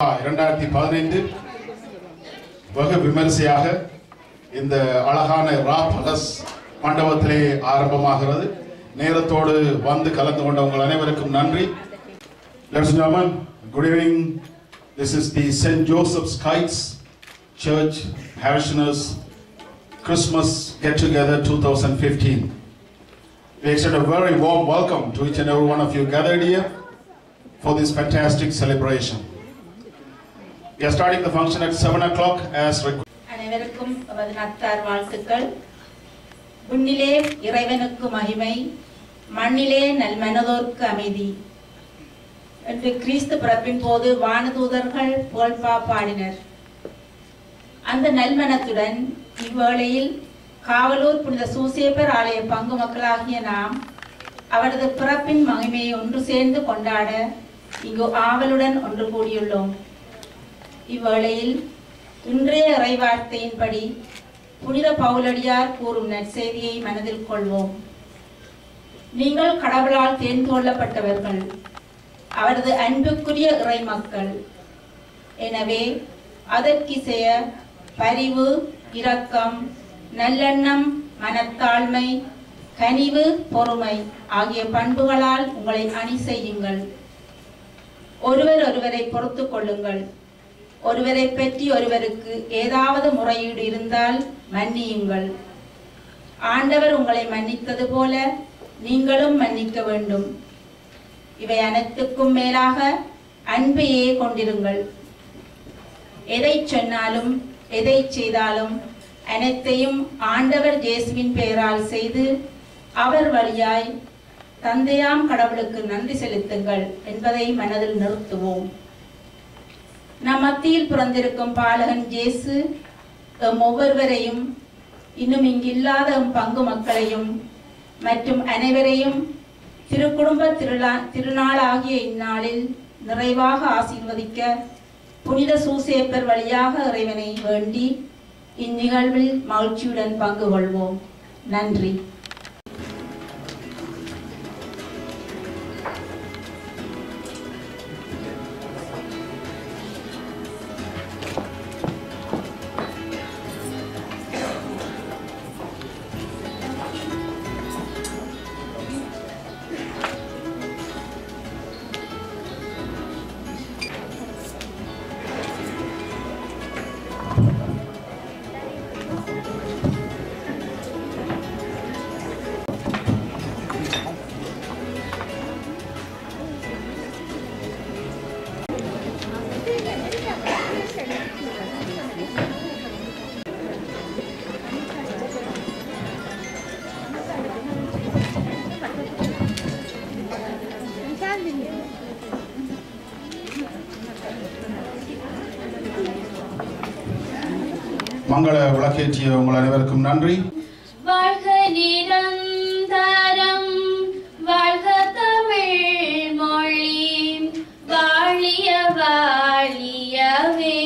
இரண்டாயிரத்தி பதினைந்து வெகு விமரிசையாக இந்த அழகான ரா பலஸ் மண்டபத்திலே ஆரம்பமாகிறது நேரத்தோடு வந்து கலந்து கொண்ட உங்கள் அனைவருக்கும் நன்றி Ladies and gentlemen, good evening. This is the St. Joseph's Kites Church Parishioners Christmas Get Together 2015. We extend a very warm welcome to each and every one of you gathered here for this fantastic celebration. We are starting the function at 7 o'clock as requested. அனைவருக்கும் அவரது நத்தார் வாழ்த்துக்கள் விண்ணிலே இறைவனுக்கு மகிமை மண்ணிலே நல்மனதோர்க்கு அமைதி என்று கிறிஸ்து பிறப்பின் போது வானதூதர்கள் புகழ்பா பாடினர் அந்த நல்மனத்துடன் இவ்வேளையில் காவலூர் புனித சூசேப்பர் ஆலய பங்கு மக்களாகிய நாம் அவரது பிறப்பின் மகிமையை ஒன்று சேர்ந்து கொண்டாட இங்கு ஆவலுடன் ஒன்று கூடியுள்ளோம் இவ்வேளையில் இன்றைய இறைவார்த்தையின்படி புனித பவுலடியார் கூறும் நற்செய்தியை மனதில் கொள்வோம் நீங்கள் கடவுளால் தேர்ந்து கொள்ளப்பட்டவர்கள் அவரது அன்புக்குரிய இறை மக்கள் எனவே அதற்கிசைய பரிவு இரக்கம் நல்லெண்ணம் மனத்தாழ்மை கனிவு பொறுமை ஆகிய பண்புகளால் உங்களை அணி செய்யுங்கள் ஒருவர் ஒருவரை பொறுத்து கொள்ளுங்கள் ஒருவரை பற்றி ஒருவருக்கு ஏதாவது முறையீடு இருந்தால் மன்னியுங்கள் ஆண்டவர் உங்களை மன்னித்தது போல நீங்களும் மன்னிக்க வேண்டும் இவை அனைத்துக்கும் மேலாக அன்பையே கொண்டிருங்கள் எதை சொன்னாலும் எதை செய்தாலும் அனைத்தையும் ஆண்டவர் இயேசுவின் பெயரால் செய்து அவர் வழியாய் தந்தையாம் கடவுளுக்கு நன்றி செலுத்துங்கள் என்பதை மனதில் நிறுத்துவோம் நம் மத்தியில் பிறந்திருக்கும் பாலகன் இயேசு எம் ஒவ்வொருவரையும் இன்னும் இங்கில்லாத எம் பங்கு மக்களையும் மற்றும் அனைவரையும் திருக்குடும்ப திருநா திருநாளாகிய இந்நாளில் நிறைவாக ஆசீர்வதிக்க புனித சூசேப்பர் வழியாக இறைவனை வேண்டி இந்நிகழ்வில் மகிழ்ச்சியுடன் பங்கு கொள்வோம் நன்றி மங்கள விளக்கேற்றிய உங்கள் அனைவருக்கும் நன்றி வாழ்க நிரந்தரம் வாழ்க தமிழ் மொழி வாழிய வாழியவே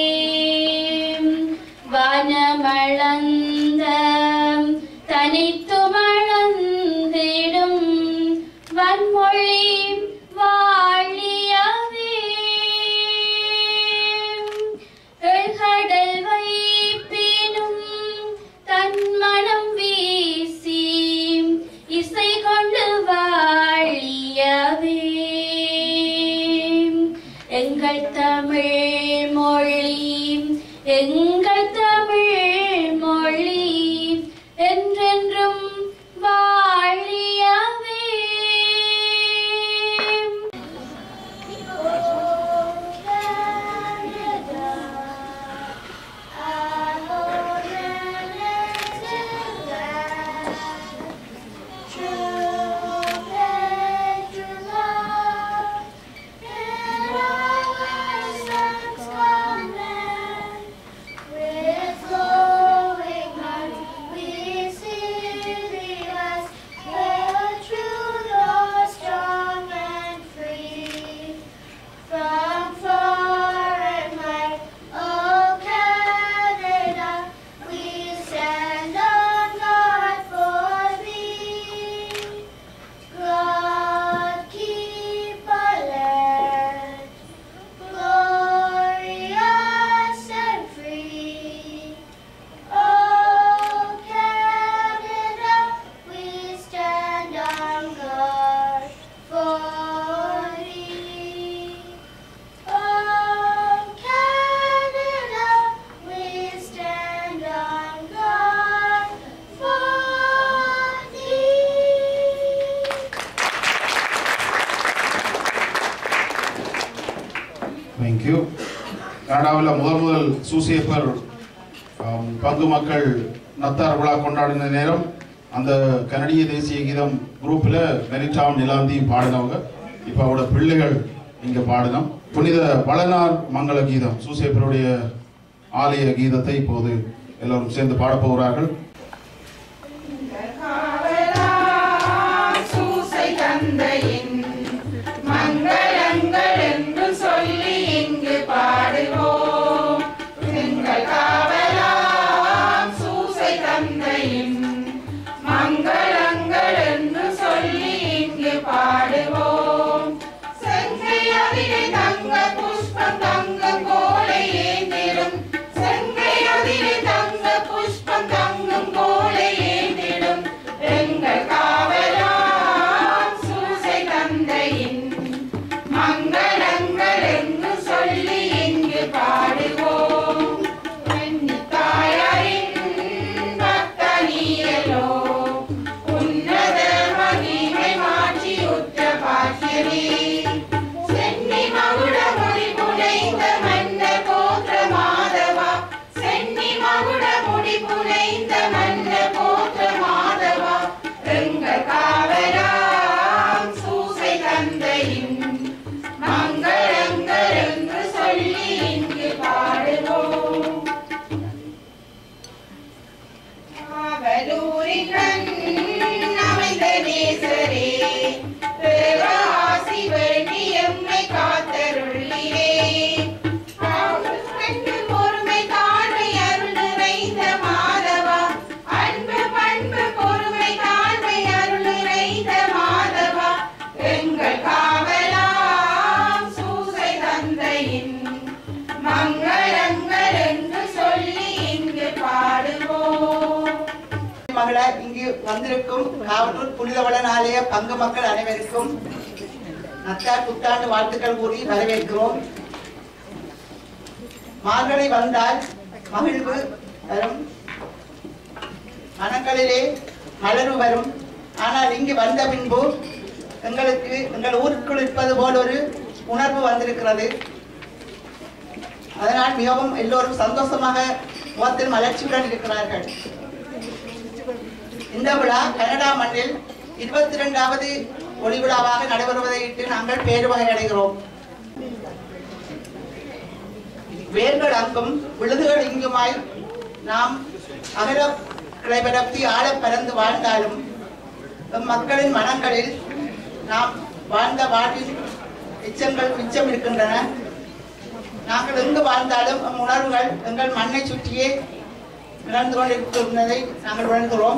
வனமளந்த தனித்து மளந்திடும் வன்மொழி வாழியவே எழுகடல் வைப்பினும் தன்மனம் வீசி தேங்க்யூ கனடாவில் முதல் முதல் சூசேப்பர் ஆம், பங்கு மக்கள் நத்தார் விழா கொண்டாடின நேரம் அந்த கனடிய தேசிய கீதம் குரூப்பில் மெரிட்டாம் நிலாந்தி பாடினவங்க இப்போ அவரோட பிள்ளைகள் இங்கே பாடினோம் புனித வளனார் மங்கள கீதம் சூசேப்பருடைய ஆலய கீதத்தை இப்போது எல்லோரும் சேர்ந்து பாடப் போகிறார்கள் சூசை தந்தையின் மங்களங்கள் என்று சொல்லி இங்கு பாடுவோம் எங்கள் காவலாம் சூசை தந்தையின் மங்களங்கள் என்று சொல்லி இங்கு பாடுவோம் செங்கையதிலே தங்க புஷ்பம் தங்க கோலை ஏந்திடும் செங்கையதிலே தங்க புஷ்பம் தங்கும் கோலை ஏந்திடும் எங்கள் காவலாம் சூசை தந்தையின் மங்களங்கள் என்று சொல்லி இங்கு பாடுவோம் தாயாரின் பக்த நீயலோ உன்னத மகிமை மாற்றி உற்ற பாக்கியரே சென்னி மகுட முடி புனைந்த மன்னர் போற்ற மாதவா சென்னி மகுட முடி புனைந்த மன்னர் போற்ற மாதவா எங்கள் காவலாம் சூசை தந்தையின் மங்களங்கள் என்று சொல்லி இங்கு பாடுவோம் காவலூரின் கண் அமைந்த நேசரே பேராசி வேண்டி எம்மை காத்தருளியே காவல் கண்டு பொறுமை தாழ்மை அருள் நிறைந்த மாதவா அன்பு பண்பு பொறுமை தாழ்மை அருள் நிறைந்த மாதவா எங்கள் காவலாம் சூசை தந்தையின் மங்களங்கள் என்று சொல்லி இங்கு பாடுவோம் மகள இங்கு வந்திருக்கும் காவலூர் புனிதவளன் ஆலய பங்கு மக்கள் அனைவருக்கும் நத்தார் புத்தாண்டு வாழ்த்துக்கள் கூறி வரவேற்கிறோம் மார்கழி வந்தால் மகிழ்வு வரும் மனங்களிலே மலர்வு வரும் ஆனால் இங்கு வந்த பின்பு எங்களுக்கு எங்கள் ஊருக்குள் இருப்பது போல் ஒரு உணர்வு வந்திருக்கிறது அதனால் மிகவும் எல்லோரும் சந்தோஷமாக முகத்தில் மலர்ச்சியுடன் இருக்கிறார்கள் இந்த விழா கனடா மண்ணில் இருபத்தி இரண்டாவது ஒளி விழாவாக நடைபெறுவதையிட்டு நாங்கள் பேரு வகை அடைகிறோம் வேர்கள் அங்கும் விழுதுகள் இங்குமாய் நாம் அகல கிளைபரப்பி ஆழ பறந்து வாழ்ந்தாலும் எம் மக்களின் மனங்களில் நாம் வாழ்ந்த வாழ்வின் எச்சங்கள் மிச்சம் இருக்கின்றன நாங்கள் எங்கு வாழ்ந்தாலும் எம் உணர்வுகள் எங்கள் மண்ணை சுற்றியே நடந்து கொண்டிருக்கிறதை நாங்கள் உணர்கிறோம்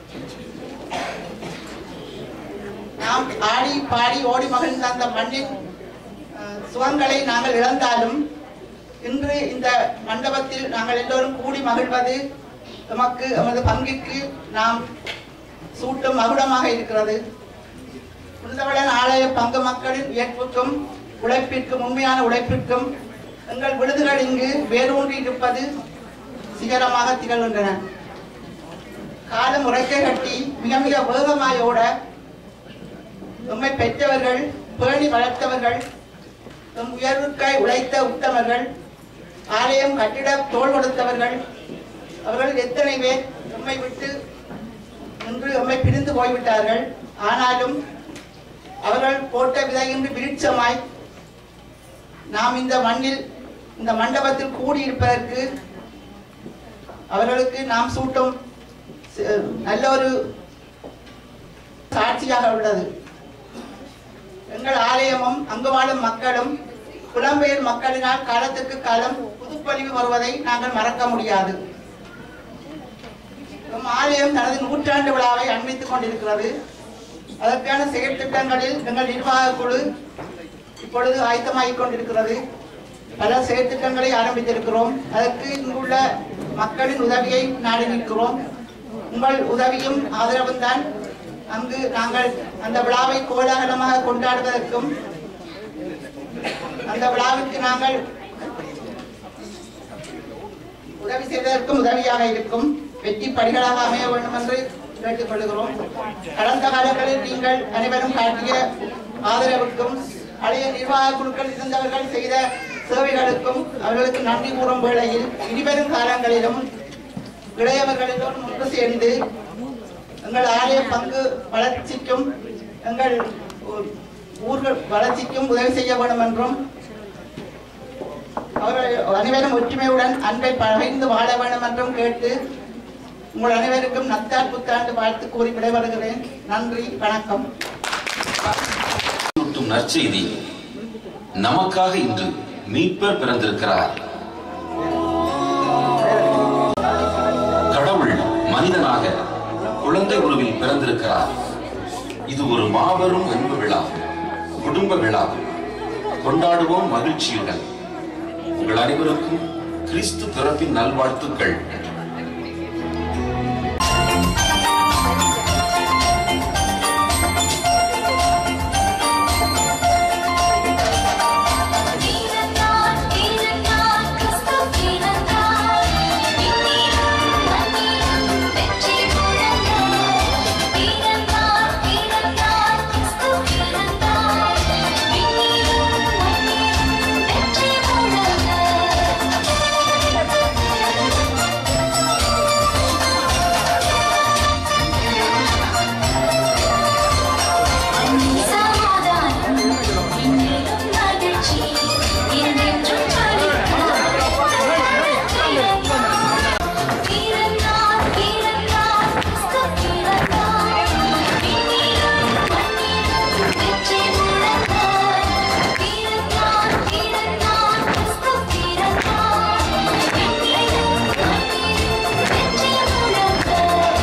நாம் ஆடி பாடி ஓடி மகிழ்ந்த அந்த மண்ணின் அஹ், சுகங்களை நாங்கள் இழந்தாலும் இன்று இந்த மண்டபத்தில் நாங்கள் எல்லோரும் கூடி மகிழ்வது எமக்கு எமது பங்கிற்கு நாம் சூட்டும் மகுடமாக இருக்கிறது புனிதவளன் ஆலய பங்கு மக்களின் உயர்வுக்கும் உழைப்பிற்கும் உண்மையான உழைப்பிற்கும் எங்கள் விடுதுகள் இங்கு வேரூன்றி இருப்பது சிகரமாக திகழ்கின்றன காலம் உரைக்கை கட்டி மிக மிக வேகமாய் ஓட எம்மை பெற்றவர்கள் பேணி வளர்த்தவர்கள் எம் உயர்வுக்காய் உழைத்த உத்தமர்கள் ஆலயம் கட்டிட தோள் கொடுத்தவர்கள் அவர்கள் எத்தனை பேர் எம்மை விட்டு இன்று எம்மை பிரிந்து போய்விட்டார்கள் ஆனாலும் அவர்கள் போட்ட விதையின்றி விருட்சமாய் நாம் இந்த மண்ணில் இந்த மண்டபத்தில் கூடியிருப்பதற்கு அவர்களுக்கு நாம் சூட்டும் சி- நல்ல ஒரு சாட்சியாக உள்ளது எங்கள் ஆலயமும் அங்கு வாழும் மக்களும் புலம்பெயர் மக்களினால் காலத்துக்கு காலம் புதுப்பொலிவு வருவதை நாங்கள் மறக்க முடியாது நம் ஆலயம் தனது நூற்றாண்டு விழாவை அண்மித்துக் கொண்டிருக்கிறது அதற்கான செயற்திட்டங்களில் எங்கள் நிர்வாக குழு இப்பொழுது ஆயத்தமாகிக் கொண்டிருக்கிறது பல செயற்திட்டங்களை ஆரம்பித்திருக்கிறோம் அதற்கு இங்குள்ள மக்களின் உதவியை நாடி நிற்கிறோம் உங்கள் உதவியும் ஆதரவும் தான் அங்கு நாங்கள் அந்த விழாவை கோலாகலமாக கொண்டாடுவதற்கும் அந்த விழாவிற்கு நாங்கள் உதவி செய்வதற்கும் உதவியாக இருக்கும் வெற்றி படிகளாக அமைய வேண்டும் என்று கேட்டுக்கொள்கிறோம் கடந்த காலங்களில் நீங்கள் அனைவரும் காட்டிய ஆதரவுக்கும் பழைய நிர்வாக குழுக்கள் இருந்தவர்கள் செய்த சேவைகளுக்கும் அவர்களுக்கு நன்றி கூறும் வேளையில் இனிவரும் காலங்களிலும் இளையவர்களிடம் ஒன்று சேர்ந்து எங்கள் ஆலய பங்கு வளர்ச்சிக்கும் எங்கள் ஊ- ஊர்கள் வளர்ச்சிக்கும் உதவி செய்ய வேண்டும் என்றும் அவர்கள் அனைவரும் ஒற்றுமையுடன் அன்பை பகிர்ந்து வாழ வேண்டும் என்றும் கேட்டு உங்கள் அனைவருக்கும் நத்தார் புத்தாண்டு வாழ்த்து கூறி விடைபெறுகிறேன் நன்றி வணக்கம் ஊட்டும் நற்செய்தி நமக்காக இன்று மீட்பர் பிறந்திருக்கிறார் கடவுள் மனிதனாக குழந்தை உருவில் பிறந்திருக்கிறார் இது ஒரு மாபெரும் அன்பு விழா குடும்ப விழா கொண்டாடுவோம் மகிழ்ச்சியுடன் உங்கள் அனைவருக்கும் கிறிஸ்து பிறப்பின் நல்வாழ்த்துக்கள் வீரனார் வீரனார் கிறிஸ்து வீரனார் விண்ணிலும் மண்ணிலும் வெற்றி முழங்க வீரனார் வீரனார் கிறிஸ்து வீரனார் விண்ணிலும் மண்ணிலும் வெற்றி முழங்க சமாதானம் இன்னிலும் மகிழ்ச்சி என்றென்றும் வீரனார் வீரனார் கிறிஸ்து வீரனார் விண்ணிலும் மண்ணிலும் வெற்றி முழங்க வீரனார் வீரனார் கிறிஸ்து வீரனார் விண்ணிலும் மண்ணிலும் வெற்றி முழங்க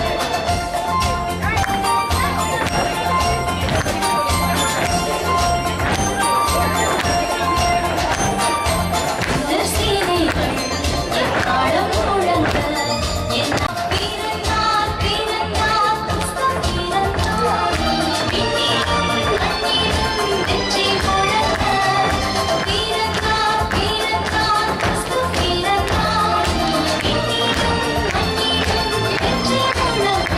திருசீனைகள் எக்காலம் முழங்க என் வீரனார் வீரனார் கிறிஸ்து வீரனார் விண்ணிலும் மண்ணிலும் வெற்றி முழங்க வீரனார் வீரனார் கிறிஸ்து வீரனார் விண்ணிலும் மண்ணிலும் வெற்றி முழங்க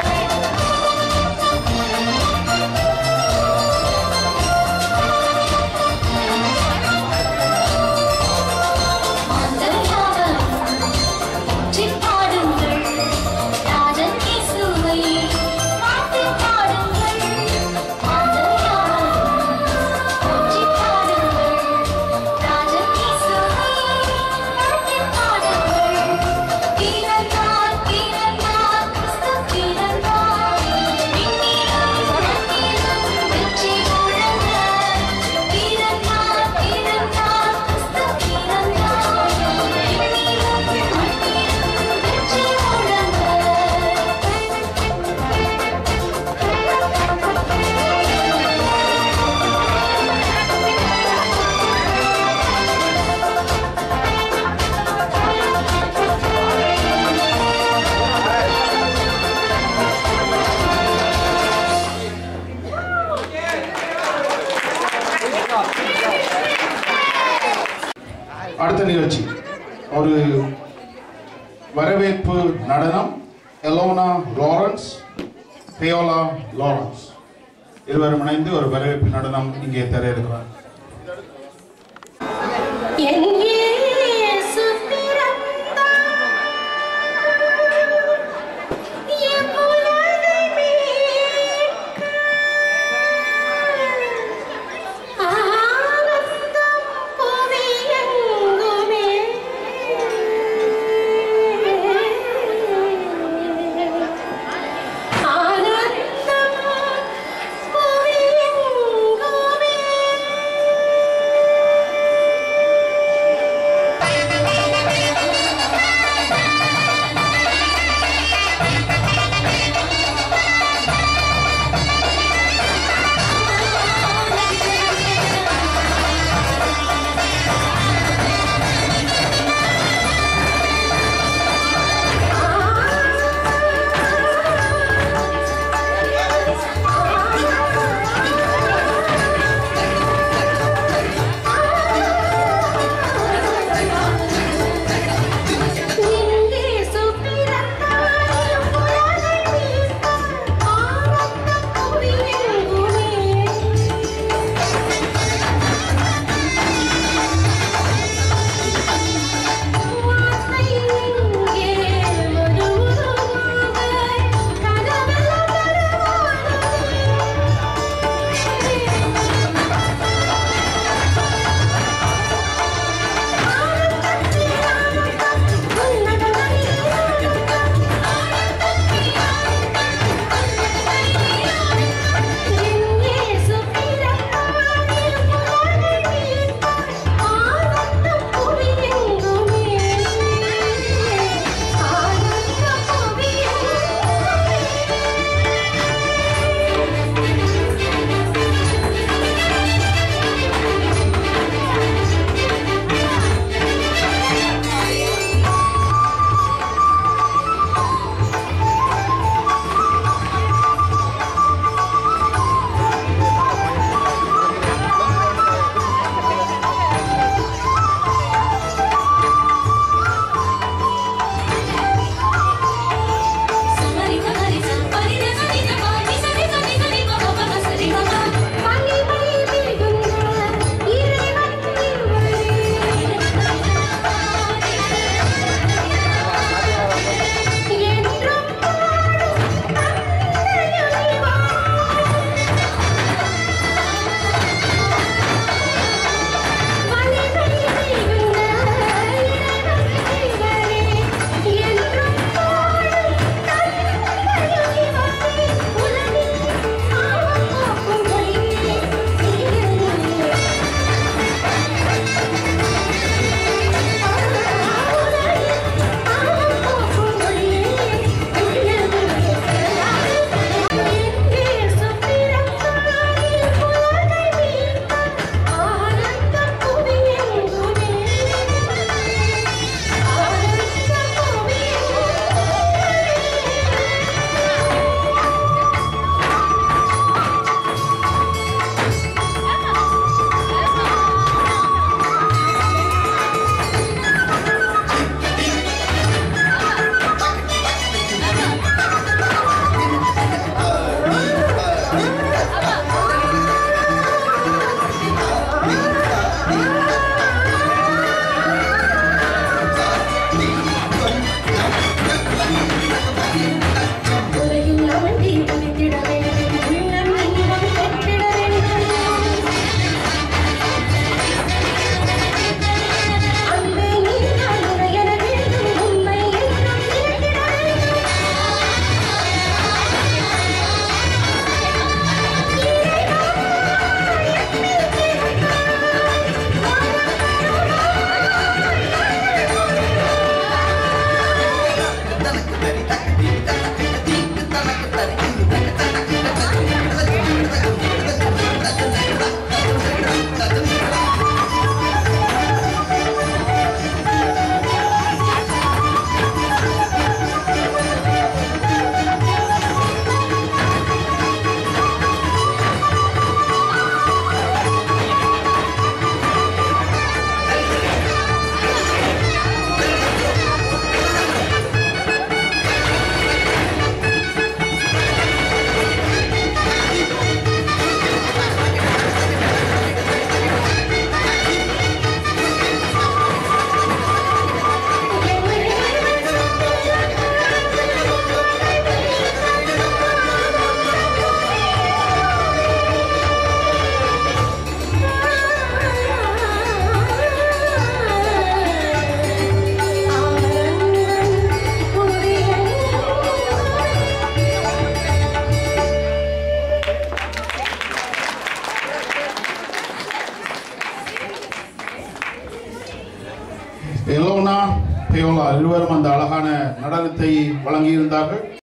பாடுங்கள் ராஜன் இயேசுவை பாட்டு பாடுங்கள் போற்றி பாடுங்கள் ராஜன் இயேசுவை பாட்டு பாடுங்கள் வீரனார் வீரனார் கிறிஸ்து வீரனார் விண்ணிலும் மண்ணிலும் வெற்றி முழங்க வீரனார் வீரனார் கிறிஸ்து வீரனார் விண்ணிலும் மண்ணிலும் வெற்றி அடுத்த நிகழ்ச்சி ஒரு வரவேற்பு நடனம் எலோனா லாரன்ஸ் பியோலா லாரன்ஸ் இருவரும் இணைந்து ஒரு வரவேற்பு நடனம் இங்கே தர இருக்கிறார் என் இயேசு பிறந்தார் எவ்வுலகை மீட்க ஆனந்தம் புவியெங்குமே ஆனந்தம் புவியெங்குமே நடனத்தை வழங்கியிருந்தார்கள்